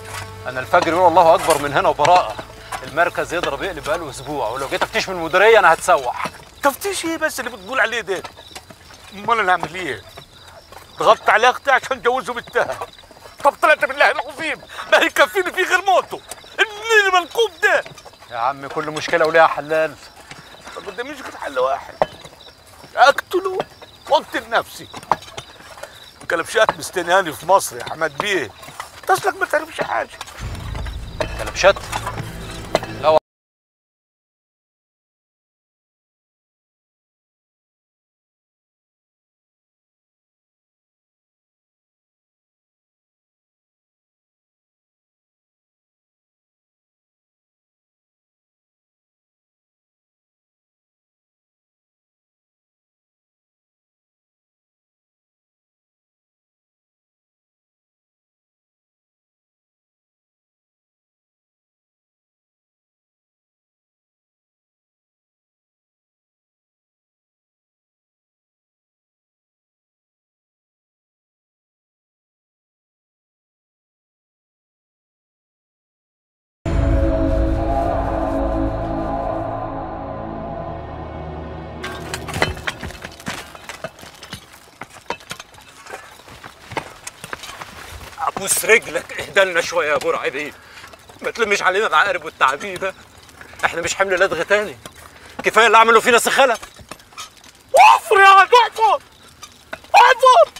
انا الفجر يقول الله اكبر من هنا وبراءه المركز يضرب يقلب بقاله اسبوع ولو جيت افتش من المديريه انا هتسوح تفتيش ايه بس اللي بتقول عليه ده امال انا اعمل ايه ضغطت على اختي عشان جوزه بنتها طب طلعت بالله العظيم ما هيكفيني فيه غير موته ابني المنكوب ده يا عم كل مشكله وليها حلال ما قداميش غير حل واحد اقتله واقتل نفسي كلبشات مستنياني في مصر يا حماد بيه تصلك ما تعرفش حاجه كلبشات لا ابوس رجلك اهدى لنا شويه يا ابو رعيبي ما تلمش علينا العقارب والتعابين ده احنا مش حمل لدغ تاني كفايه اللي عملوا فينا سخله احفر يا عم احفر احفر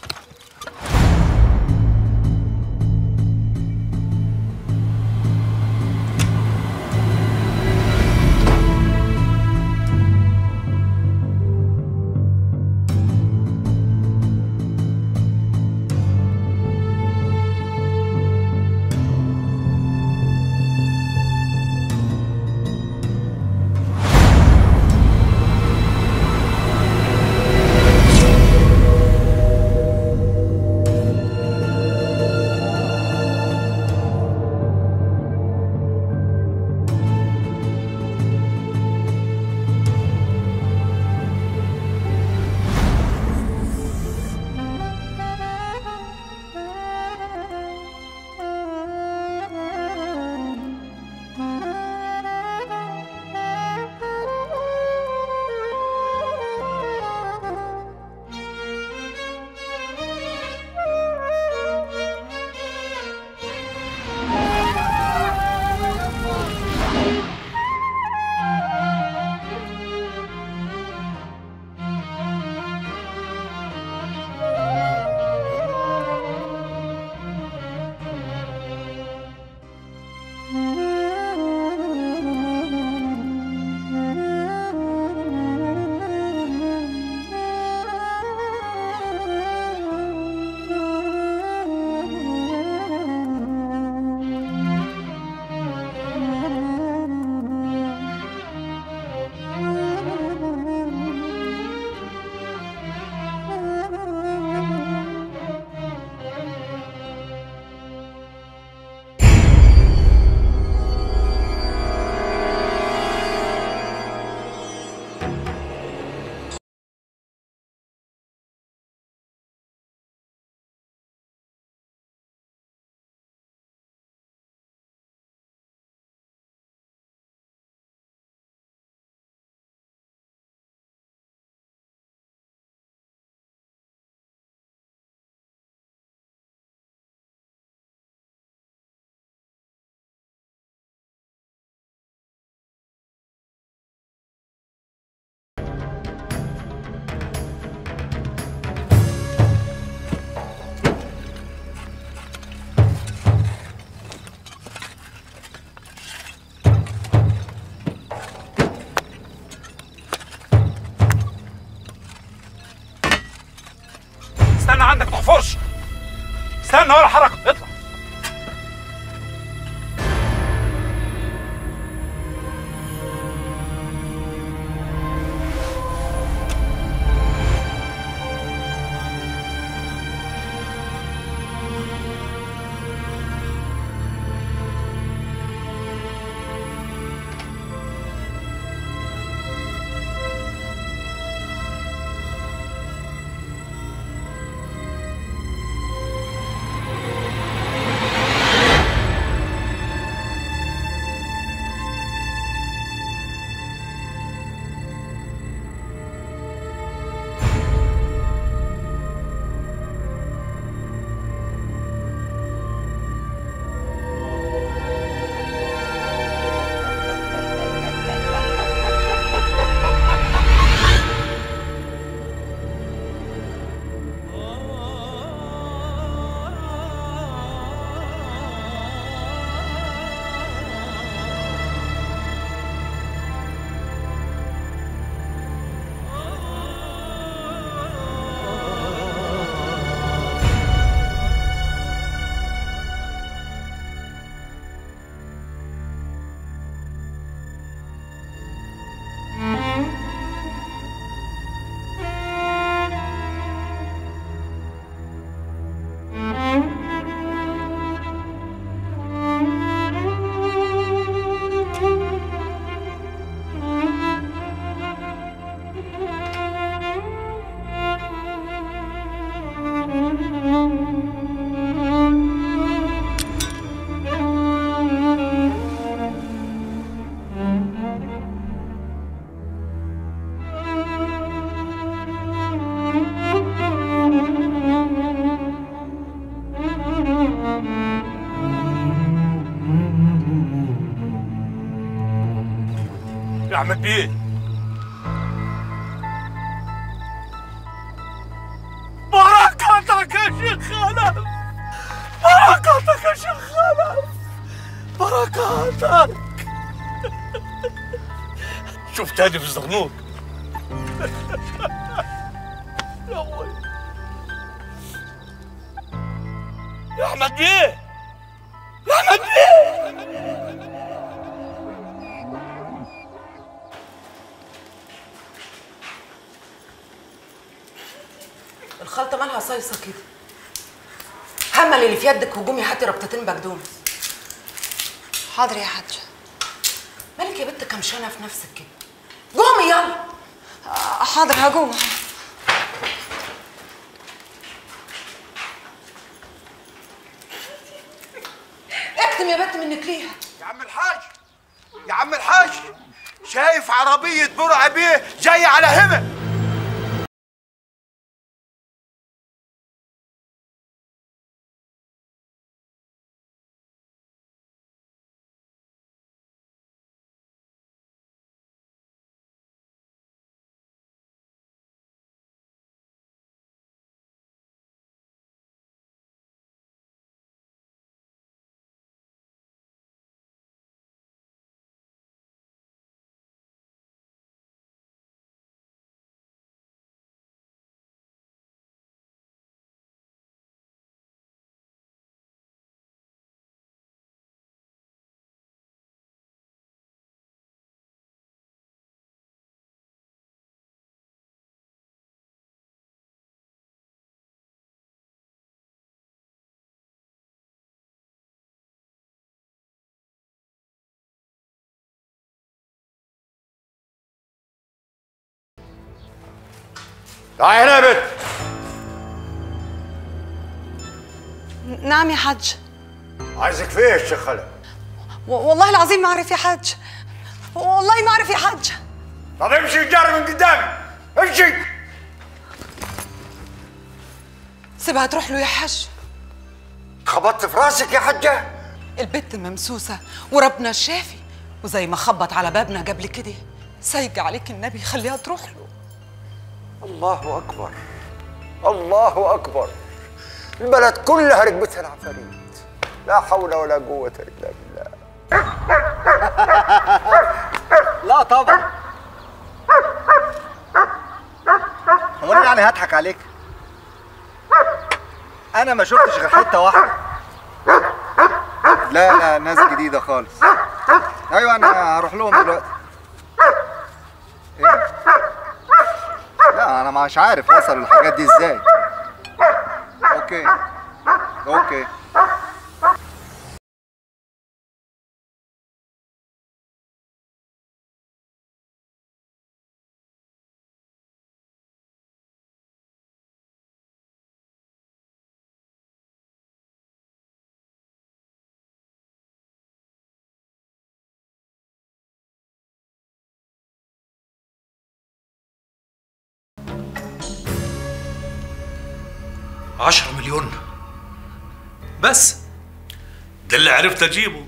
استنى عندك ما تحفرش استنى ولا حركه اطلع يا احمد بيه بركاتك يا شيخ خلف بركاتك يا شيخ خلف بركاتك شوف تاني في الزغنوط يا ابوي يا احمد بيه يا احمد بيه الخلطة مالها صيصة كده همل اللي في يدك وجومي هاتي ربطتين بقدونس حاضر يا حاج مالك يا بنت كمشانة في نفسك كده قومي يلا آه، حاضر هقوم اكتم يا بنت منك ليها يا عم الحاج يا عم الحاج شايف عربية برع بيه جاية على هنا تعالي هنا يا بنت نعم يا حاج عايزك فين يا شيخ خالد و- والله العظيم ما اعرف يا حاج والله ما اعرف يا حاج طب امشي جاري من قدامي امشي سيبها تروح له يا حاج خبطت في راسك يا حجة البت ممسوسة وربنا الشافي وزي ما خبط على بابنا قبل كده سيج عليك النبي خليها تروح له الله أكبر الله أكبر البلد كلها ركبتها العفاريت لا حول ولا قوة إلا بالله لا طبعا هو انا يعني هضحك عليك انا ما شفتش غير حته واحده لا لا ناس جديده خالص ايوه انا هروح لهم دلوقتي ايه لا انا مش عارف وصل الحاجات دي ازاي اوكي اوكي عشرة مليون بس ده اللي عرفت اجيبه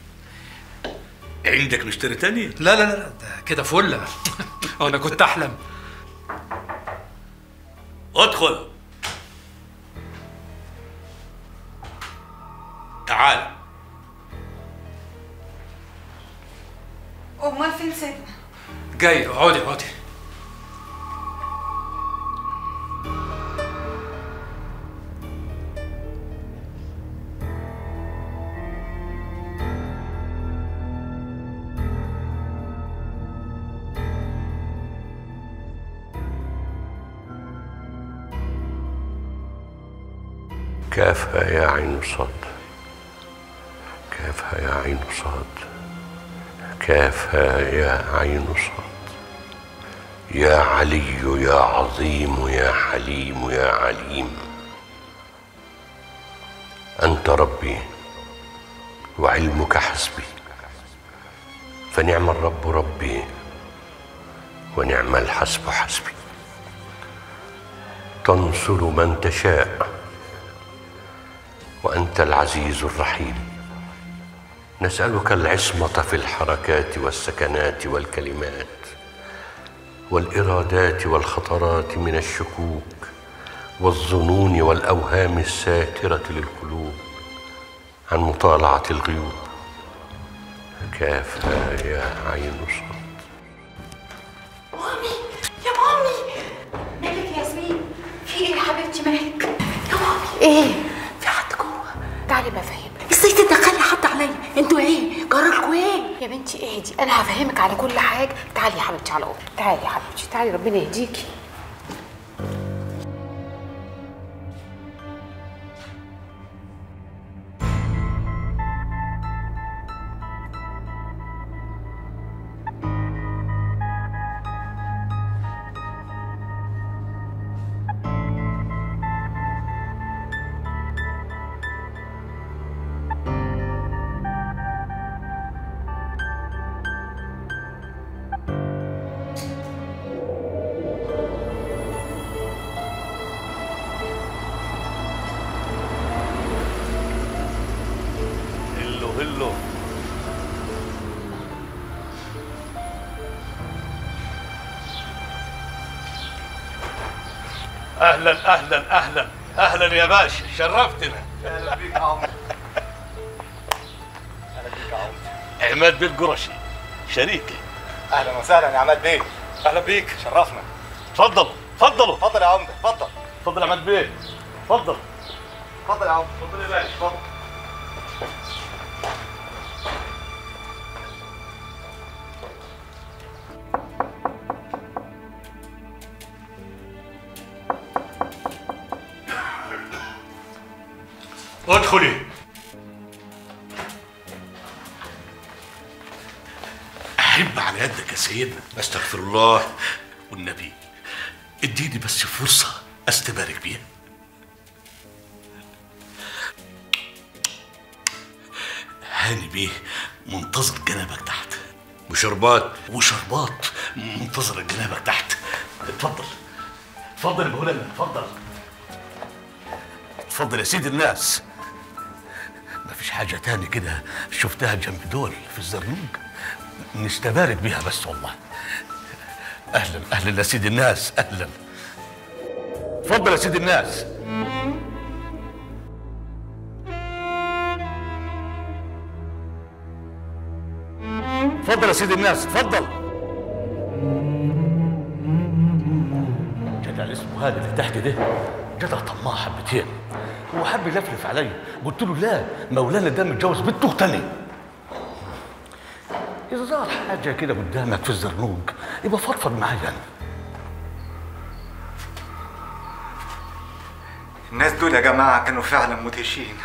عندك نشتري تاني لا لا لا ده كده فله انا كنت احلم ادخل تعال امال فين سيدنا جاي اقعدي اقعدي كافها يا عين صاد كافها يا عين صاد كافها يا عين صاد يا علي يا عظيم يا حليم يا عليم أنت ربي وعلمك حسبي فنعم الرب ربي ونعم الحسب حسبي تنصر من تشاء وانت العزيز الرحيم نسألك العصمة في الحركات والسكنات والكلمات والإرادات والخطرات من الشكوك والظنون والأوهام الساترة للقلوب عن مطالعة الغيوب كافها يا عين صاد مامي يا مامي مالك يا ياسمين في ايه يا حبيبتي مالك يا مامي ايه في حد جوه تعالي بفهمك ازاي تدخلي حد عليا انتوا ايه جرالكوا ايه يا بنتي اهدي انا هفهمك على كل حاجه تعالي يا حبيبتي على اوضتك تعالي يا حبيبتي تعالي ربنا يهديكي هلو هلو اهلا اهلا اهلا اهلا يا باشا شرفتنا اهلا بيك يا عمرو اهلا بيك يا عمرو عماد بن قرشي شريكي اهلا وسهلا يا عماد بيه اهلا بيك شرفنا تفضلوا تفضلوا اتفضل يا عمده اتفضل تفضل يا عماد بيه تفضل اتفضل يا عمده تفضل يا باشا اتفضل ادخلي احب على يدك يا سيدنا استغفر الله والنبي اديني بس فرصه استبارك بيها هاني بيه منتظر جنابك تحت وشربات وشربات منتظر جنابك تحت اتفضل اتفضل يا مولانا اتفضل اتفضل يا سيدي الناس مفيش حاجة تاني كده شفتها جنب دول في الزرنوج نستبارك بيها بس والله أهلا أهلا يا سيدي الناس أهلا اتفضل يا سيدي الناس اتفضل يا سيدي الناس اتفضل جدع اللي اسمه هذا اللي تحت ده جدع طماع حبتين هو حب يلفلف عليا قلت له لا مولانا ده متجوز بنته تاني اذا ظهر حاجه كده قدامك في الزرنوج يبقى فضفض معايا انا الناس دول يا جماعه كانوا فعلا مدهشين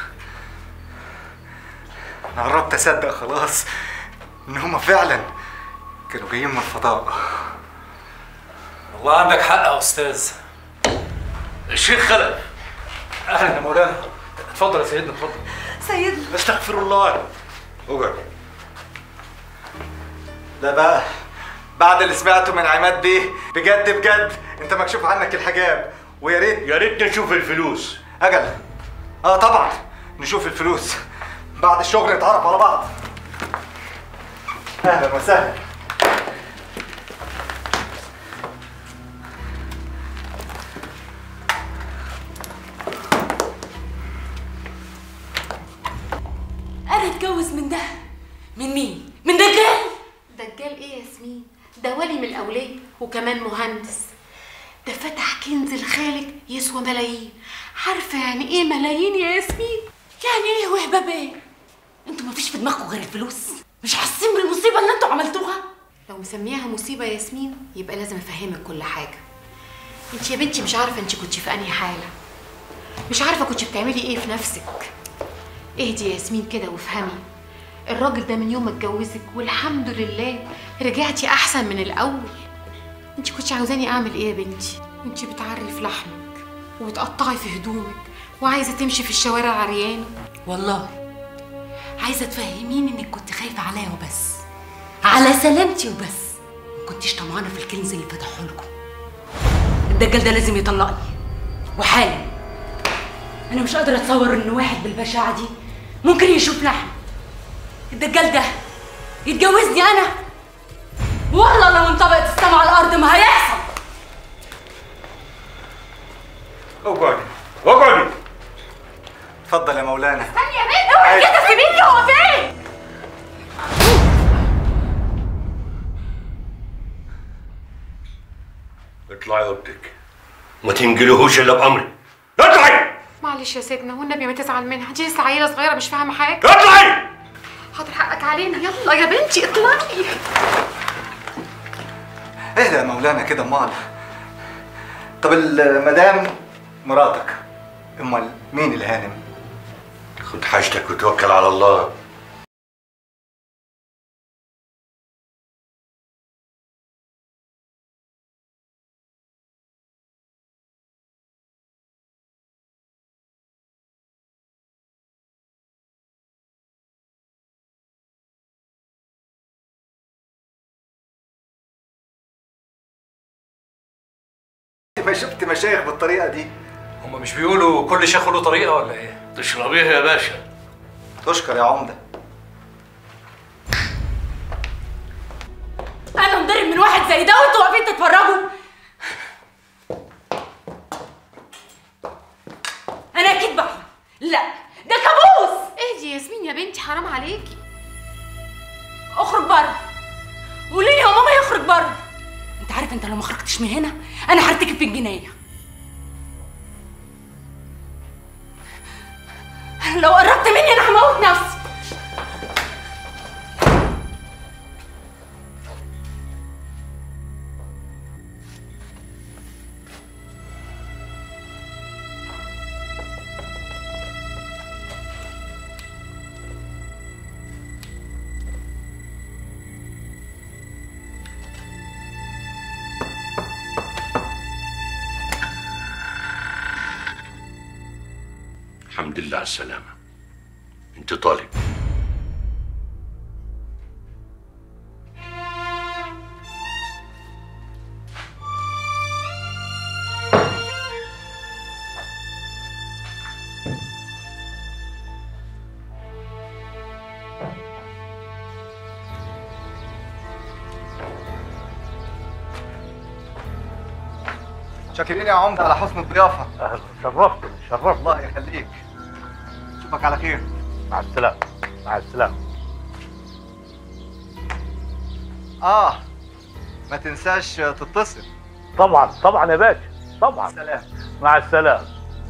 انا قربت اصدق خلاص ان هما فعلا كانوا جايين من الفضاء والله عندك حق يا استاذ الشيخ خلف اهلا يا مولانا اتفضل يا سيدنا اتفضل سيدنا استغفر الله اقعد لا بقى بعد اللي سمعته من عماد بيه بجد بجد انت مكشوف عنك الحجاب ويا ريت يا ريت نشوف الفلوس اجل اه طبعا نشوف الفلوس بعد الشغل نتعرف على بعض اهلا وسهلا انا اتجوز من ده من مين من دجال دجال ايه يا ياسمين ده ولي من الاولياء وكمان مهندس ده فتح كنز الخالق يسوى ملايين عارفه يعني ايه ملايين يا ياسمين يعني ايه وهبه ايه انتوا مفيش في دماغكم غير الفلوس مش حاسين بالمصيبه اللي انتوا عملتوها لو مسمياها مصيبه يا ياسمين يبقى لازم افهمك كل حاجه انت يا بنتي مش عارفه انت كنت في انهي حاله مش عارفه كنت بتعملي ايه في نفسك اهدي يا ياسمين كده وافهمي الراجل ده من يوم ما اتجوزك والحمد لله رجعتي احسن من الاول انت كنت عاوزاني اعمل ايه يا بنتي انت بتعري في لحمك وبتقطعي في هدومك وعايزه تمشي في الشوارع عريانه والله عايزه تفهميني انك كنت خايفه عليا وبس على سلامتي وبس ما كنتيش طمعانه في الكنز اللي فتحه لكم الدجال ده لازم يطلقني وحالا انا مش قادره اتصور ان واحد بالبشاعه دي ممكن يشوف لحم الدجال ده يتجوزني انا والله لو انطبقت السما على الارض ما هيحصل اقعدي اقعدي اتفضل يا مولانا استني يا بنت اوعي كده سيبيني هو فين اطلعي اوضتك ما تنجلهوش الا بامري اطلعي معلش يا سيدنا والنبي ما تزعل منها دي لسه عيله صغيره مش فاهمه حاجه اطلعي حاضر حقك علينا يلا يا بنتي اطلعي اهدى يا مولانا كده امال طب المدام مراتك امال مين الهانم خد حاجتك وتوكل على الله ما شفت مشايخ بالطريقه دي هما مش بيقولوا كل شيخ له طريقه ولا ايه تشربيها يا باشا تشكر يا عمده انا انضرب من واحد زي ده وانتوا واقفين تتفرجوا انا اكيد بحلم لا ده كابوس اهدي يا ياسمين يا بنتي حرام عليكي اخرج بره قولي لي يا ماما يخرج بره انت عارف انت لو ما خرجتش من هنا انا هرتكب في الجنايه لو قربت مني انا هموت نفسي الحمد لله على السلامة انت طالب شاكرين يا عمده على حسن الضيافه شرفتني شرفت الله يخليك اشوفك على خير مع السلامه مع السلامه اه ما تنساش تتصل طبعا طبعا يا باشا طبعا سلام مع السلامه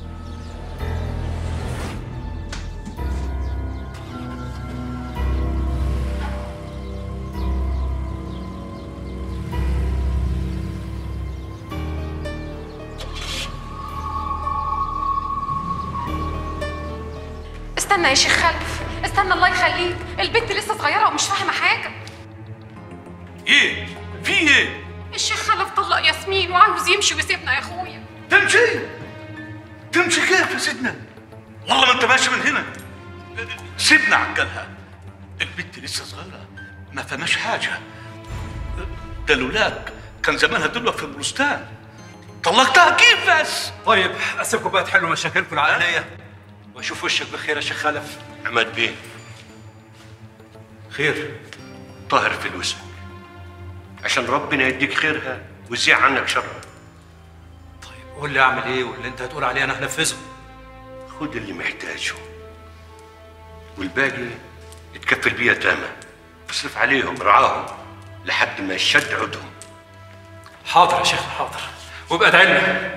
استنى يا شيخ خلف استنى الله يخليك البنت لسه صغيره ومش فاهمه حاجه ايه في ايه الشيخ خلف طلق ياسمين وعاوز يمشي ويسيبنا يا اخويا تمشي تمشي كيف يا سيدنا والله ما انت ماشي من هنا سيبنا عجلها البنت لسه صغيره ما فهمش حاجه ده لولاك كان زمانها دلوقتي في البستان طلقتها كيف بس طيب اسيبكم بقى تحلوا مشاكلكم العائليه واشوف وشك بخير يا شيخ خلف عماد بيه خير طاهر فلوسك عشان ربنا يديك خيرها ويزيع عنك شرها طيب قول لي اعمل ايه واللي انت هتقول عليه انا هنفذه خد اللي محتاجه والباقي اتكفل بيه يتامى اصرف عليهم رعاهم لحد ما يشد عودهم حاضر يا شيخ حاضر وابقى ادعي لنا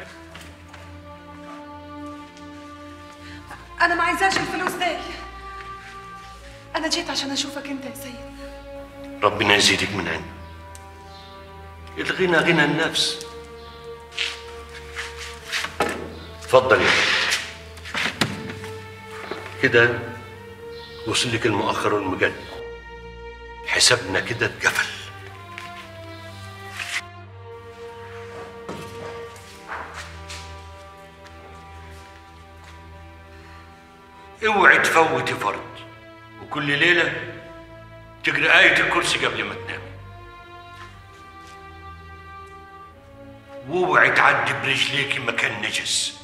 انا ما عايزاش الفلوس دي انا جيت عشان اشوفك انت يا سيد ربنا يزيدك من عنده الغنى غنى النفس اتفضل يا كده وصل لك المؤخر والمجد حسابنا كده اتقفل اوعي تفوتي فرض وكل ليله تقرا آية الكرسي قبل ما تنامي واوعي تعدي برجليكي مكان نجس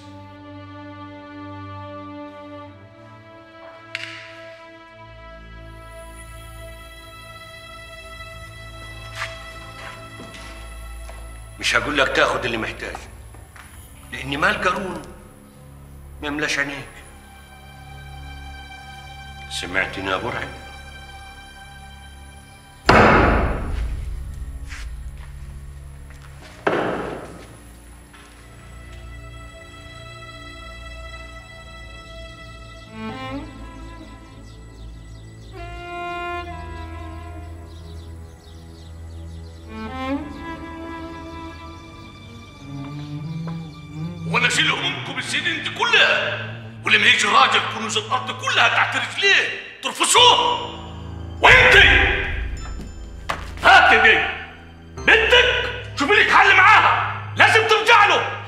مش هقول لك تاخد اللي محتاجه لان مال قارون ما يملاش عينيك سمعتني يا برعي وانا اشيل همومكم السنين دي كلها ولما يجي راجل كنوز الارض كلها تحت رجليه ترفضوه وانت هات دي بنتك شوفي لك حل معاها لازم ترجع له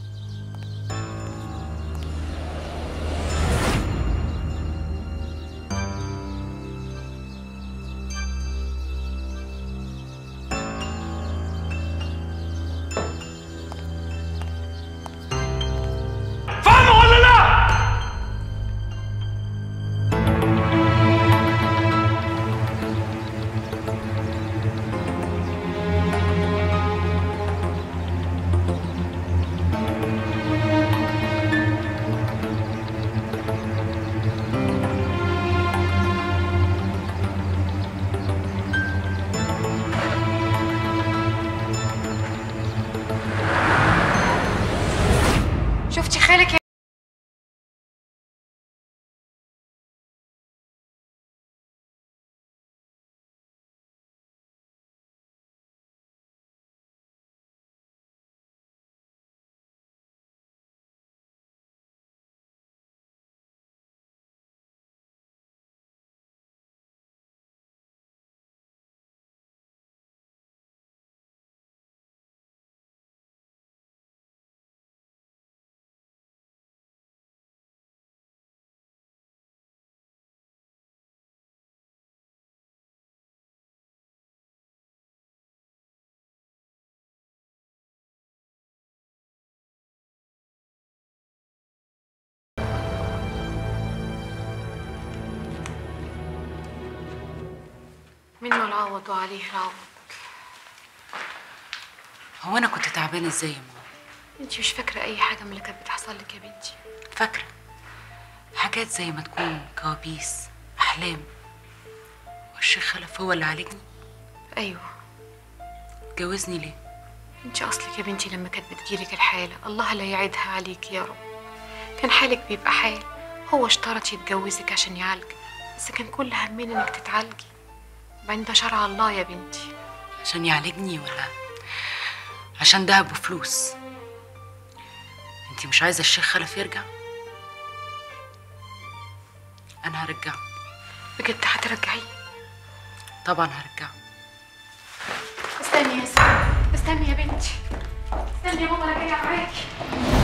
فاهمة ولا لا؟ شفتي خالك يا منه العوض وعليه العوض هو انا كنت تعبانه ازاي يا ماما انت مش فاكره اي حاجه من اللي كانت بتحصل لك يا بنتي فاكره حاجات زي ما تكون كوابيس احلام والشيخ خلف هو اللي عالجني ايوه اتجوزني ليه انت اصلك يا بنتي لما كانت بتجيلك الحاله الله لا يعيدها عليك يا رب كان حالك بيبقى حال هو اشترط يتجوزك عشان يعالجك بس كان كل همنا انك تتعالجي بعدين ده شرع الله يا بنتي عشان يعالجني ولا عشان دهب وفلوس انتي مش عايزه الشيخ خلف يرجع انا هرجعه بجد هترجعيه طبعا هرجعه استني يا ساره استني يا بنتي استني يا ماما انا جايه معاكي